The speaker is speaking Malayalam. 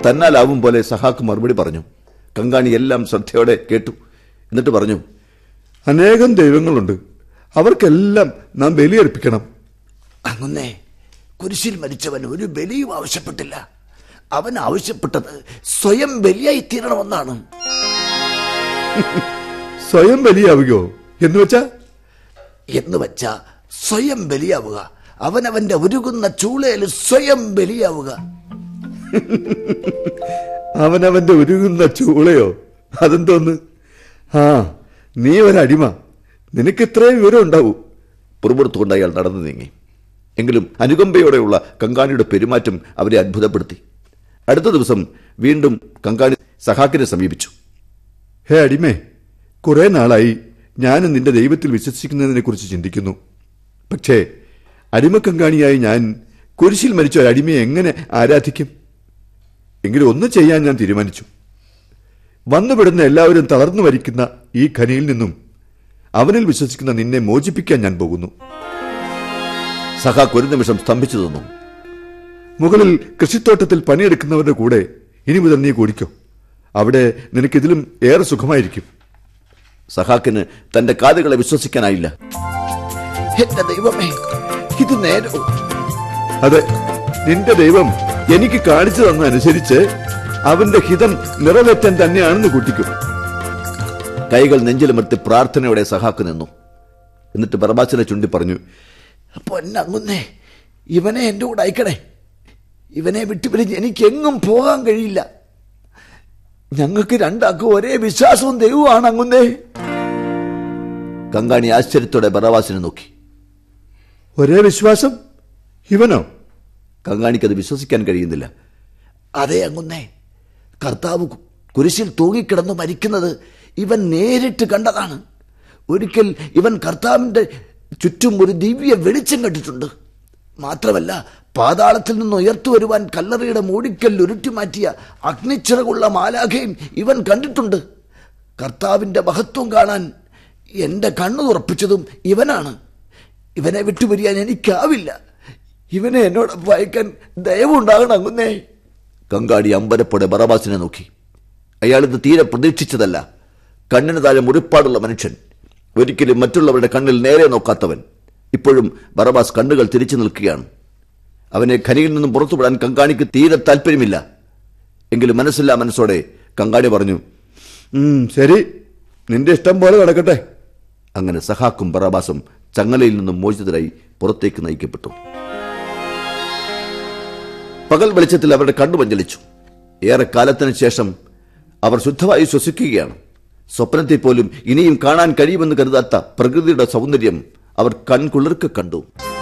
തന്നാലാവും പോലെ സഹാക്ക് മറുപടി പറഞ്ഞു കങ്കാണി എല്ലാം ശ്രദ്ധയോടെ കേട്ടു എന്നിട്ട് പറഞ്ഞു അനേകം ദൈവങ്ങളുണ്ട് അവർക്കെല്ലാം നാം ബലിയർപ്പിക്കണം അങ്ങുന്നേ കുരിശിൽ മരിച്ചവൻ ഒരു ബലിയും ആവശ്യപ്പെട്ടില്ല അവൻ ആവശ്യപ്പെട്ടത് സ്വയം ബലിയായി തീരണമെന്നാണ് സ്വയം ബലിയാവുകയോ എന്ന് വെച്ചാ എന്ന് വെച്ച സ്വയം ബലിയാവുക അവനവന്റെ ഉരുകുന്ന ചൂളയിൽ സ്വയം ബലിയാവുക അവനവന്റെ ഉരുകുന്ന ചൂളയോ അതെന്തോന്ന് ആ നീ ഒരടിമ നിനക്ക് ഇത്രയും വിവരം ഉണ്ടാവൂ പുറപുറത്തുകൊണ്ട് അയാൾ നടന്നു നീങ്ങി എങ്കിലും അനുകമ്പയോടെയുള്ള കങ്കാണിയുടെ പെരുമാറ്റം അവരെ അത്ഭുതപ്പെടുത്തി അടുത്ത ദിവസം വീണ്ടും കങ്കാണി സഹാക്കിനെ സമീപിച്ചു ഹേ അടിമേ കുറെ നാളായി ഞാൻ നിന്റെ ദൈവത്തിൽ വിശ്വസിക്കുന്നതിനെ കുറിച്ച് ചിന്തിക്കുന്നു പക്ഷേ അടിമക്കങ്കാണിയായി ഞാൻ കുരിശിൽ മരിച്ച ഒരു അടിമയെ എങ്ങനെ ആരാധിക്കും എങ്കിലും ഒന്ന് ചെയ്യാൻ ഞാൻ തീരുമാനിച്ചു വന്നുപെടുന്ന എല്ലാവരും തളർന്നു മരിക്കുന്ന ഈ ഖനിയിൽ നിന്നും അവനിൽ വിശ്വസിക്കുന്ന നിന്നെ മോചിപ്പിക്കാൻ ഞാൻ പോകുന്നു സഹാക്ക് ഒരു നിമിഷം സ്തംഭിച്ചു നിന്നു മുകളിൽ കൃഷിത്തോട്ടത്തിൽ പണിയെടുക്കുന്നവരുടെ കൂടെ ഇനി മുതൽ നീ കൂടിക്കോ അവിടെ നിനക്കിതിലും ഏറെ സുഖമായിരിക്കും സഹാക്കിന് തന്റെ കാതുകളെ വിശ്വസിക്കാനായില്ല എന്റെ ദൈവമേ ഇത് നേരോ അതെ നിന്റെ ദൈവം എനിക്ക് കാണിച്ചു തന്നതനുസരിച്ച് അവന്റെ ഹിതം നിറവേറ്റാൻ തന്നെയാണെന്ന് കൂട്ടിക്കും കൈകൾ നെഞ്ചിലുമർത്തി പ്രാർത്ഥനയോടെ സഹാക്ക് നിന്നു എന്നിട്ട് ബർബാസിനെ ചുണ്ടി പറഞ്ഞു പൊന്നങ്ങുന്നേ ഇവനെ എന്റെ കൂടെ അയക്കണേ ഇവനെ വിട്ടുപിരിഞ്ഞ് എനിക്ക് എങ്ങും പോകാൻ കഴിയില്ല ഞങ്ങൾക്ക് രണ്ടാക്കും ഒരേ വിശ്വാസവും ദൈവമാണ് അങ്ങുന്നേ കങ്കാണി ആശ്ചര്യത്തോടെ ബറവാസിനെ നോക്കി ഒരേ വിശ്വാസം ഇവനോ കങ്കാണിക്ക് അത് വിശ്വസിക്കാൻ കഴിയുന്നില്ല അതെ അങ്ങുന്നേ കർത്താവ് കു- കുരിശിൽ തൂങ്ങിക്കിടന്ന് മരിക്കുന്നത് ഇവൻ നേരിട്ട് കണ്ടതാണ് ഒരിക്കൽ ഇവൻ കർത്താവിന്റെ ചുറ്റും ഒരു ദിവ്യ വെളിച്ചം കണ്ടിട്ടുണ്ട് മാത്രമല്ല പാതാളത്തിൽ നിന്ന് ഉയർത്തു വരുവാൻ കല്ലറയുടെ മൂടിക്കൽ ഉരുട്ടി മാറ്റിയ അഗ്നിച്ചിറകുള്ള മാലാഖയും ഇവൻ കണ്ടിട്ടുണ്ട് കർത്താവിന്റെ മഹത്വം കാണാൻ എന്റെ കണ്ണു തുറപ്പിച്ചതും ഇവനാണ് ഇവനെ വിട്ടുപിരിയാൻ എനിക്കാവില്ല ഇവനെ എന്നോടൊപ്പം അയക്കാൻ ദയവുണ്ടാകണം അങ്ങുന്നേ കങ്കാണി അമ്പരപ്പോടെ ബറബാസിനെ നോക്കി അയാൾ ഇത് തീരെ പ്രതീക്ഷിച്ചതല്ല കണ്ണിന് താഴെ മുറിപ്പാടുള്ള മനുഷ്യൻ ഒരിക്കലും മറ്റുള്ളവരുടെ കണ്ണിൽ നേരെ നോക്കാത്തവൻ ഇപ്പോഴും ബറബാസ് കണ്ണുകൾ തിരിച്ചു നിൽക്കുകയാണ് അവനെ ഖനിയിൽ നിന്നും പുറത്തുവിടാൻ കങ്കാണിക്ക് തീരെ താല്പര്യമില്ല എങ്കിലും മനസ്സില്ലാ മനസ്സോടെ കങ്കാണി പറഞ്ഞു ഉം, ശരി നിന്റെ ഇഷ്ടം പോലെ നടക്കട്ടെ അങ്ങനെ സഹാക്കും ബറാബാസും ചങ്ങലയിൽ നിന്നും മോചിതരായി പുറത്തേക്ക് നയിക്കപ്പെട്ടു പകൽ വെളിച്ചത്തിൽ അവരുടെ കണ്ണു മഞ്ചലിച്ചു ഏറെ കാലത്തിന് ശേഷം അവർ ശുദ്ധമായി ശ്വസിക്കുകയാണ് സ്വപ്നത്തിൽ പോലും ഇനിയും കാണാൻ കഴിയുമെന്ന് കരുതാത്ത പ്രകൃതിയുടെ സൗന്ദര്യം അവർ കൺകുളിർക്ക് കണ്ടു